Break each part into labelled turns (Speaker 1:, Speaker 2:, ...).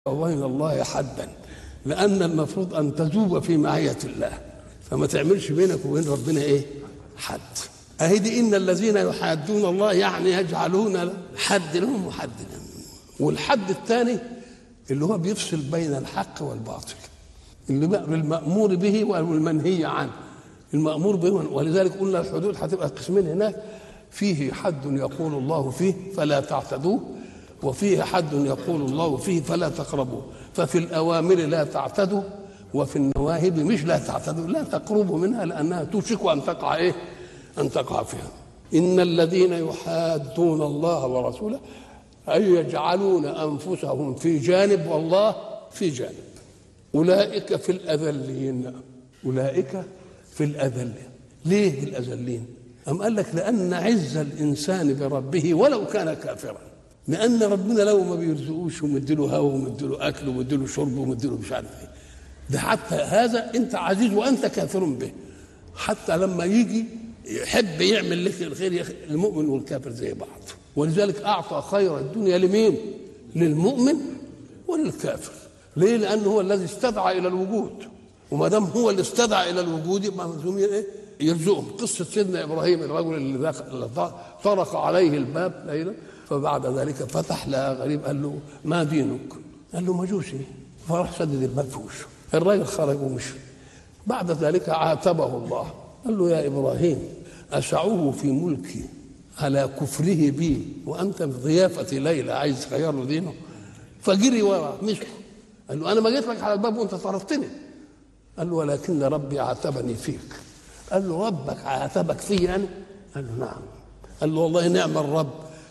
Speaker 1: وبين الله حدا لأن المفروض أن تذوب في معية الله فما تعملش بينك وبين ربنا إيه حد أهي دي إن الذين يحادون الله يعني يجعلون حد لهم وحد لهم والحد الثاني اللي هو بيفصل بين الحق والباطل اللي بقى المأمور به والمنهي عنه المأمور به ولذلك قلنا الحدود هتبقى قسمين هناك فيه حد يقول الله فيه فلا تعتدوه وفيه حد يقول الله فيه فلا تقربوه ففي الأوامر لا تعتدوا وفي النواهب مش لا تعتدوا لا تقربوا منها لأنها توشك أن تقع إيه أن تقع فيها إن الذين يحادون الله ورسوله أي يجعلون أنفسهم في جانب والله في جانب أولئك في الأذلين أولئك في الأذلين ليه في الأذلين أم قال لك لأن عز الإنسان بربه ولو كان كافرا لأن ربنا لو ما بيرزقوش ومديله هوا ومديله أكل ومديله شرب ومديله مش عارف إيه ده حتى هذا أنت عزيز وأنت كافر به حتى لما يجي يحب يعمل لك الخير يا أخي المؤمن والكافر زي بعض ولذلك أعطى خير الدنيا لمين؟ للمؤمن وللكافر ليه؟ لأنه هو الذي استدعى إلى الوجود وما دام هو اللي استدعى إلى الوجود يبقى ملزومين إيه؟ يرزقهم قصة سيدنا إبراهيم الرجل اللي, اللي طرق عليه الباب ليلة فبعد ذلك فتح لها غريب قال له ما دينك؟ قال له مجوسي فراح سدد الباب في وشه الراجل خرج ومشي بعد ذلك عاتبه الله قال له يا ابراهيم اسعوه في ملكي على كفره بي وانت في ضيافه ليلى عايز تغير له دينه فجري ورا مسكه قال له انا ما جيت لك على الباب وانت طردتني قال له ولكن ربي عاتبني فيك قال له ربك عاتبك في انا قال له نعم قال له والله نعم الرب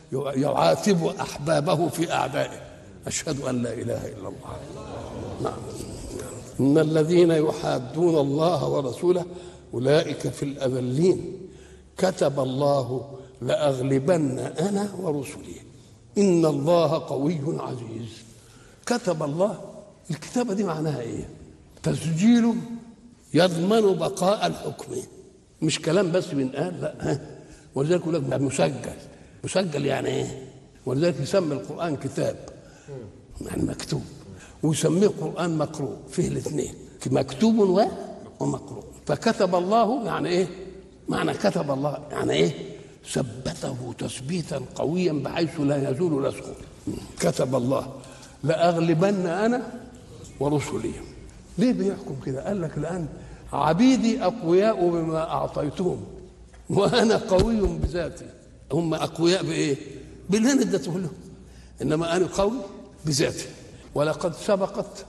Speaker 1: يعاتب احبابه في اعدائه اشهد ان لا اله الا الله نعم ان الذين يحادون الله ورسوله اولئك في الاذلين كتب الله لاغلبن انا ورسلي ان الله قوي عزيز كتب الله الكتابه دي معناها ايه تسجيل يضمن بقاء الحكم مش كلام بس بينقال لا ولذلك يقول لك مسجل مسجل يعني ايه ولذلك يسمي القران كتاب يعني مكتوب ويسميه قران مقروء فيه الاثنين مكتوب ومقروء فكتب الله يعني ايه معنى كتب الله يعني ايه ثبته تثبيتا قويا بحيث لا يزول نسخه كتب الله لاغلبن انا ورسلي ليه بيحكم كده قال لك الان عبيدي اقوياء بما اعطيتهم وانا قوي بذاتي هم اقوياء بايه باللي انا اديته لهم انما انا قوي بذاتي ولقد سبقت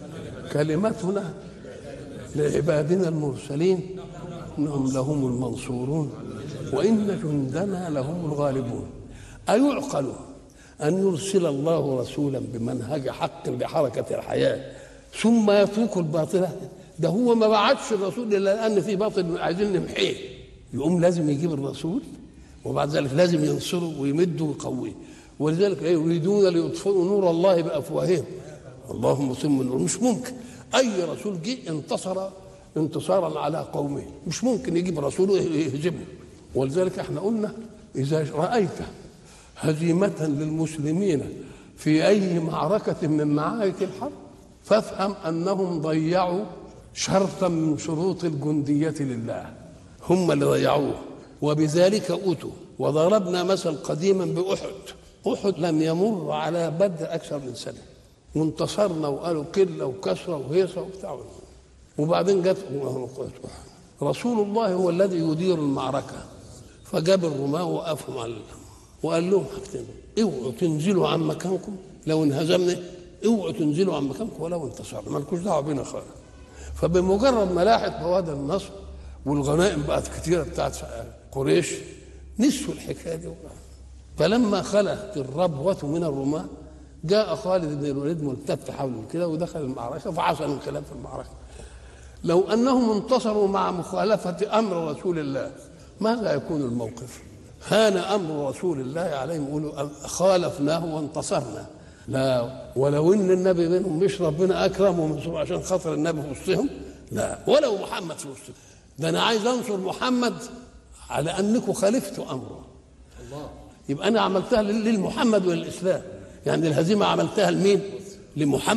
Speaker 1: كلمتنا لعبادنا المرسلين انهم لهم المنصورون وان جندنا لهم الغالبون ايعقل ان يرسل الله رسولا بمنهج حق لحركه الحياه ثم يترك الباطله ده هو ما بعتش الرسول الا لان في باطل عايزين نمحيه يقوم لازم يجيب الرسول وبعد ذلك لازم ينصره ويمده ويقويه ولذلك يريدون ليطفئوا نور الله بافواههم اللهم ثم النور مش ممكن اي رسول جه انتصر انتصارا على قومه مش ممكن يجيب رسول يهزمه ولذلك احنا قلنا اذا رايت هزيمه للمسلمين في اي معركه من معارك الحرب فافهم انهم ضيعوا شرطا من شروط الجنديه لله هم اللي ضيعوه وبذلك اوتوا وضربنا مثل قديما باحد احد لم يمر على بدر اكثر من سنه وانتصرنا وقالوا كله وكسره وهيصه وبتاع وبعدين جت رسول الله هو الذي يدير المعركه فجاب الرماة وقفهم على وقال لهم حاجتين اوعوا تنزلوا عن مكانكم لو انهزمنا اوعوا تنزلوا عن مكانكم ولو انتصرنا مالكوش دعوه بينا خالص فبمجرد ما لاحت بوادر النصر والغنائم بقت كتيره بتاعت قريش نسوا الحكايه دي فلما خلت الربوة من الرماة جاء خالد بن الوليد ملتف حوله كده ودخل المعركة فحصل انقلاب في المعركة لو أنهم انتصروا مع مخالفة أمر رسول الله ماذا يكون الموقف هان أمر رسول الله عليهم يقولوا خالفناه وانتصرنا لا ولو ان النبي منهم مش ربنا اكرمهم عشان خاطر النبي في وسطهم لا ولو محمد في وسطهم ده انا عايز انصر محمد على انكم خالفتوا امره الله يبقى انا عملتها للمحمد وللاسلام يعني الهزيمه عملتها لمين لمحمد